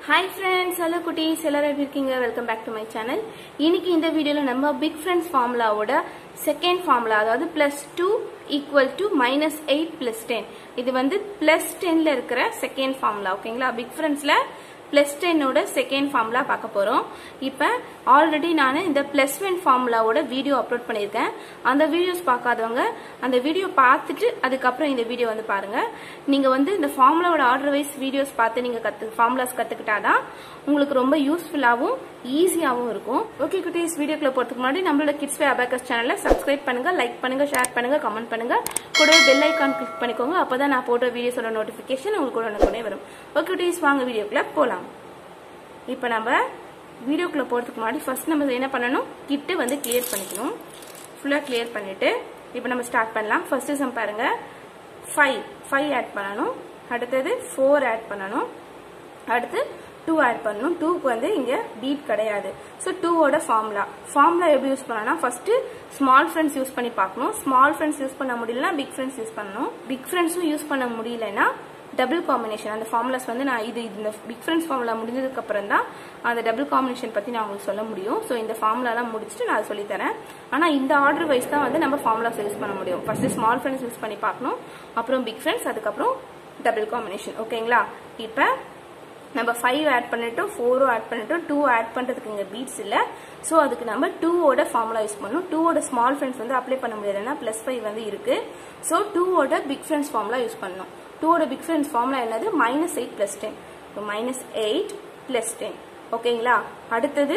hi friends hello குட்டீஸ் எல்லாரும் எப்படி இருக்கீங்க welcome back to my channel இன்னைக்கு இந்த வீடியோவில் நம்ம பிக் ஃப்ரெண்ட்ஸ் ஃபார்முலாவோட செகண்ட் ஃபார்முலா அதாவது plus two equal to minus eight plus ten இது வந்து பிளஸ் டென்ல இருக்கிற செகண்ட் ஃபார்முலா ஓகேங்களா பிக் ஃப்ரெண்ட்ஸ்ல பிளஸ் டென்னோட செகண்ட் ஃபார்முலா பார்க்க போறோம் இப்போ ஆல்ரெடி நான் இந்த பிளஸ் ஒன் ஃபார்முலாவோட வீடியோ அப்லோட் பண்ணியிருக்கேன் அந்த வீடியோஸ் பார்க்காதவங்க அந்த வீடியோ பார்த்துட்டு அதுக்கப்புறம் இந்த வீடியோ வந்து பாருங்க நீங்க வந்து இந்த ஃபார்முலாவோட ஆர்டர் வைஸ் வீடியோஸ் பார்த்து நீங்க கத்து ஃபார்முலாஸ் கத்துக்கிட்டாதான் உங்களுக்கு ரொம்ப யூஸ்ஃபுல்லாகவும் ஈஸியாகவும் இருக்கும் ஓகே குட்டீஸ் வீடியோக்குள்ள போறதுக்கு முன்னாடி நம்மளோட கிட்ஸ் வே அபாக்கஸ் சேனலை சப்ஸ்கிரைப் பண்ணுங்க லைக் பண்ணுங்க ஷேர் பண்ணுங்க கமெண்ட் பண்ணுங்க கூடவே பெல் ஐக்கான் கிளிக் பண்ணிக்கோங்க அப்பதான் நான் போடுற வீடியோஸோட நோட்டிபிகேஷன் உங்களுக்கு உடனே வரும் ஓகே குட்டீஸ் வாங்க வீடியோக்குள்ள போலாம் இப்போ நம்ம வீடியோக்குள்ள போறதுக்கு முன்னாடி ஃபர்ஸ்ட் நம்ம என்ன பண்ணணும் கிட்டு வந்து கிளியர் பண்ணிக்கணும் ஃபுல்லா கிளியர் பண்ணிட்டு இப்போ நம்ம ஸ்டார்ட் பண்ணலாம் ஃபர்ஸ்ட் சம் பாருங்க ஃபைவ் ஃபைவ் ஆட் பண்ணணும் அடுத்தது ஃபோர் ஆட் பண்ணணும் அடுத்து டூ ஆட் பண்ணணும் டூக்கு வந்து இங்க பீட் கிடையாது ஸோ டூவோட ஃபார்முலா ஃபார்முலா எப்படி யூஸ் பண்ணலாம் ஃபர்ஸ்ட் ஸ்மால் ஃப்ரெண்ட்ஸ் யூஸ் பண்ணி பார்க்கணும் ஸ்மால் ஃப்ரெண்ட்ஸ் யூஸ் பண்ண முடியலனா பிக் ஃப்ரெண்ட்ஸ் யூஸ் பண்ணணும் பிக் ஃப்ரெண்ட்ஸும் யூஸ் பண்ண முடியலன்னா டபுள் காம்பினேஷன் அந்த ஃபார்முலாஸ் வந்து நான் இது இந்த பிக் ஃப்ரெண்ட்ஸ் ஃபார்முலா முடிஞ்சதுக்கு அப்புறம் தான் அந்த டபுள் காம்பினேஷன் பத்தி நான் உங்களுக்கு சொல்ல முடியும் ஸோ இந்த ஃபார்முலாலாம் முடிச்சுட்டு நான் சொல்லி தரேன் ஆனா இந்த ஆர்டர் வைஸ் தான் வந்து நம்ம ஃபார்முலாஸ் யூஸ் பண்ண முடியும் ஃபர்ஸ்ட் ஸ்மால் ஃப்ரெண்ட்ஸ் யூஸ் பண்ணி பார்க்கணும் அப்புறம் பிக் ஃப்ரெண்ட்ஸ் அதுக்கப்புறம் டபுள் காம்பினேஷன் ஓகேங்களா இப்போ நம்ம ஃபைவ் ஆட் பண்ணிட்டோம் ஃபோரும் ஆட் பண்ணிட்டோம் டூ ஆட் பண்றதுக்கு இங்க பீட்ஸ் இல்ல ஸோ அதுக்கு நம்ம டூவோட ஃபார்முலா யூஸ் பண்ணணும் டூவோட ஸ்மால் ஃப்ரெண்ட்ஸ் வந்து அப்ளை பண்ண முடியாது ஏன்னா பிளஸ் ஃபைவ் வந்து இருக்கு ஸோ டூவோட பிக் ஃப்ரெண்ட்ஸ் ஃபார்முலா யூஸ் பண்ணணும் டூவோட பிக் ஃப்ரெண்ட்ஸ் ஃபார்முலா என்னது minus eight plus ten minus eight plus ten ஓகேங்களா அடுத்தது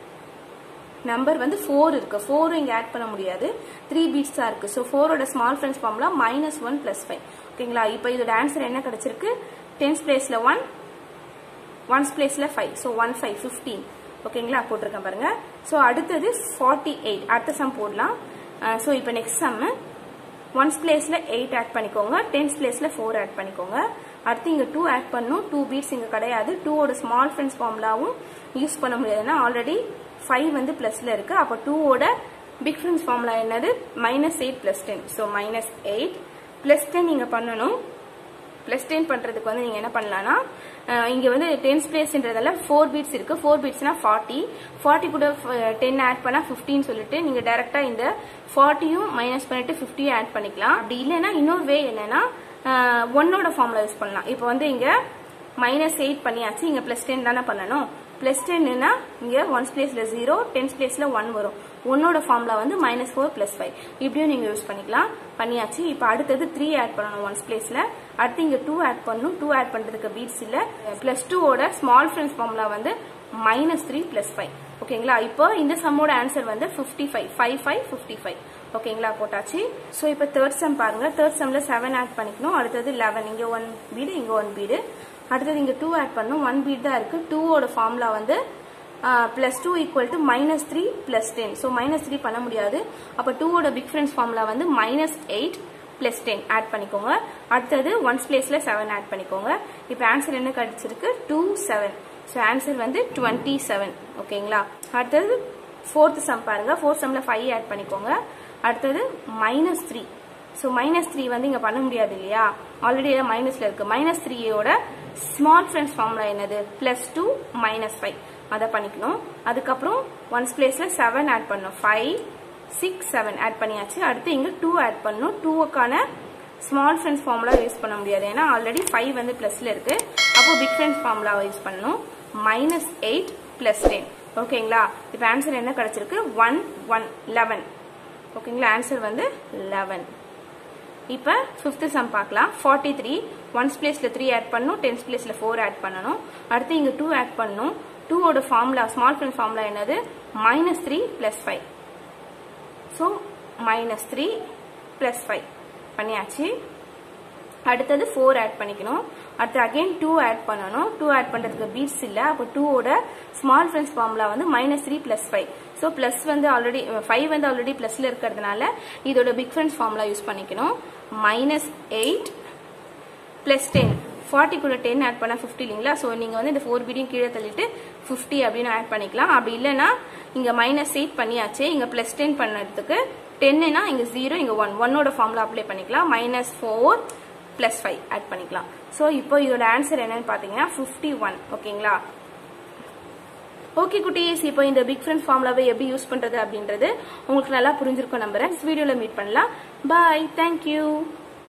நம்பர் வந்து ஃபோர் இருக்கு ஃபோரும் இங்க ஆட் பண்ண முடியாது த்ரீ பீட்ஸ் தான் இருக்கு ஸோ ஃபோரோட small friends formula minus one plus five ஓகேங்களா இப்போ இதோட ஆன்சர் என்ன கிடைச்சிருக்கு டென்ஸ் பிளேஸ்ல ஒன் ஒன்ஸ் பிளேஸ்ல five so one five fifteen ஓகேங்களா போட்டிருக்கேன் பாருங்க ஸோ அடுத்தது ஃபார்ட்டி எயிட் அடுத்த சம் போடலாம் ஸோ இப்போ நெக்ஸ்ட் சம் ஒன்ஸ் பிளேஸ்ல எயிட் ஆட் பண்ணிக்கோங்க டென்ஸ் பிளேஸ்ல ஃபோர் ஆட் பண்ணிக்கோங்க அடுத்து இங்க டூ ஆட் பண்ணும் டூ பீட்ஸ் இங்க கிடையாது டூவோட ஸ்மால் ஃப்ரெண்ட்ஸ் ஃபார்முலாவும் யூஸ் பண்ண முடியாதுன்னா ஆல்ரெடி ஃபைவ் வந்து பிளஸ்ல இருக்கு அப்போ டூவோட பிக் ஃப்ரெண்ட்ஸ் ஃபார்முலா என்னது minus eight plus ten so minus eight plus ten நீங்க பண்ணணும் பிளஸ் டென் பண்றதுக்கு வந்து நீங்க என்ன பண்ணலாம்னா இங்க வந்து டென்ஸ் பிளேஸ்ன்றதால ஃபோர் பீட்ஸ் இருக்கு ஃபோர் பீட்ஸ்னா ஃபார்ட்டி ஃபார்ட்டி கூட டென் ஆட் பண்ணா ஃபிஃப்டின்னு சொல்லிட்டு நீங்க டைரக்டா இந்த ஃபார்ட்டியும் மைனஸ் பண்ணிட்டு ஃபிஃப்டியும் ஆட் பண்ணிக்கலாம் அப்படி இல்லைன்னா இன்னொரு வே என்னன்னா ஒன்னோட ஃபார்முலா யூஸ் பண்ணலாம் இப்போ வந்து இங்க மைனஸ் எயிட் பண்ணியாச்சு இங்க பிளஸ் டென் தானே பண்ணணும் பிளஸ் டென்னா இங்க ஒன்ஸ் பிளேஸ்ல ஜீரோ டென்ஸ் பிளேஸ்ல ஒன் வரும் ஒன்னோட ஃபார்முலா வந்து மைனஸ் ஃபோர் பிளஸ் ஃபைவ் இப்படியும் நீங்க யூஸ் பண்ணிக்கலாம் பண்ணியாச்சு இப்போ அடுத்தது த்ரீ ஆட் பண்ணணும் ஒன்ஸ் பிளேஸ்ல அடுத்து இங்க டூ ஆட் பண்ணணும் டூ ஆட் பண்றதுக்கு பீட்ஸ் இல்ல பிளஸ் டூவோட ஸ்மால் ஃப்ரெண்ட்ஸ் ஃபார்முலா வந்து மைனஸ் த்ரீ பிளஸ் ஃபைவ் ஓகேங்களா இப்போ இந்த சம்மோட ஆன்சர் வந்து fifty five five five fifty five ஓகேங்களா போட்டாச்சு ஸோ இப்போ தேர்ட் சம் பாருங்க தேர்ட் சம்ல செவன் ஆட் பண்ணிக்கணும் அடுத்தது லெவன் இங்க ஒன் பீடு இங்க ஒன் பீடு அடுத்தது இங்க டூ ஆட் பண்ணணும் ஒன் பீட் தான் இருக்கு டூவோட ஃபார்முலா வந்து plus two equal to minus three plus ten so minus three பண்ண முடியாது அப்போ டூவோட பிக் ஃப்ரெண்ட்ஸ் ஃபார்முலா வந்து minus eight plus ten add பண்ணிக்கோங்க அடுத்தது ஒன்ஸ் பிளேஸ்ல செவன் ஆட் பண்ணிக்கோங்க இப்போ ஆன்சர் என்ன கிடைச்சிருக்கு டூ செவன் ஸோ ஆன்சர் வந்து டுவெண்ட்டி செவன் ஓகேங்களா அடுத்தது ஃபோர்த் சம் பாருங்க ஃபோர்த் சம்ல ஃபைவ் ஆட் பண்ணிக்கோங்க அடுத்தது minus three so minus three வந்து இங்க பண்ண முடியாது இல்லையா ஆல்ரெடி மைனஸ்ல இருக்கு மைனஸ் த்ரீயோட ஸ்மால் ஃப்ரெண்ட்ஸ் ஃபார்முலா என்னது பிளஸ் டூ மைனஸ் ஃபைவ் அதை பண்ணிக்கணும் அதுக்கப்புறம் ஒன்ஸ் பிளேஸ்ல செவன் ஆட் பண்ணும் ஃபைவ் சிக்ஸ் செவன் ஆட் பண்ணியாச்சு அடுத்து இங்க டூ ஆட் பண்ணும் டூவுக்கான ஸ்மால் ஃப்ரெண்ட்ஸ் ஃபார்முலா யூஸ் பண்ண முடியாது ஏன்னா ஆல்ரெடி ஃபைவ் வந்து பிளஸ்ல இருக்கு அப்போ பிக் ஃப்ரெண்ட்ஸ் ஃபார்முலாவை யூஸ் பண்ணணும் மைனஸ் எயிட் பிளஸ் டென் ஓகேங்களா இப்போ ஆன்சர் என்ன கிடைச்சிருக்கு ஒன் ஒன் லெவன் ஓகேங்களா ஆன்சர் வந்து லெவன் இப்போ ஃபிஃப்த் சம் பார்க்கலாம் ஃபார்ட்டி த்ரீ ஒன்ஸ் பிளேஸ்ல த்ரீ ஆட் பண்ணணும் டென்ஸ் பிளேஸ்ல ஃபோர் ஆட் பண்ணணும் அடுத்து இங்க டூ ஆட் பண்ணணும் டூவோட ஃபார்முலா ஸ்மால் ஃப்ரெண்ட் ஃபார்முலா என்னது minus three plus five so minus three plus five பண்ணியாச்சு அடுத்தது ஃபோர் ஆட் பண்ணிக்கணும் அடுத்து அகைன் டூ ஆட் பண்ணணும் டூ ஆட் பண்றதுக்கு பீட்ஸ் இல்ல அப்போ டூவோட ஸ்மால் ஃப்ரெண்ட்ஸ் ஃபார்முலா வந்து minus three plus five so plus வந்து ஆல்ரெடி ஃபைவ் வந்து ஆல்ரெடி பிளஸ்ல இருக்கிறதுனால இதோட பிக் ஃப்ரெண்ட்ஸ் ஃபார்முலா யூஸ் பண்ணிக்கணும் minus eight plus ten forty கூட டென் ஆட் பண்ணா ஃபிஃப்டி இல்லைங்களா ஸோ நீங்க வந்து இந்த ஃபோர் பீடியும் கீழே தள்ளிட்டு ஃபிஃப்டி அப்படின்னு ஆட் பண்ணிக்கலாம் அப்படி இல்லைன்னா இங்க மைனஸ் எயிட் பண்ணியாச்சு இங்க பிளஸ் டென் பண்ணதுக்கு டென்னுனா இங்க ஜீரோ இங்க ஒன் ஒன்னோட ஃபார்முலா அப்ளை பண்ணிக்கலாம் minus four plus five add பண்ணிக்கலாம் ஸோ இப்போ இதோட ஆன்சர் என்னன்னு பார்த்தீங்கன்னா ஃபிஃப்டி ஒன் ஓகேங்களா ஓகே குட்டீஸ் இப்போ இந்த பிக் ஃப்ரெண்ட்ஸ் ஃபார்முலாவை எப்படி யூஸ் பண்றது அப்படின்றது உங்களுக்கு நல்லா புரிஞ்சிருக்கும் நம்புறேன் வீடியோல மீட் பண்ணலாம் பாய் தேங்க்யூ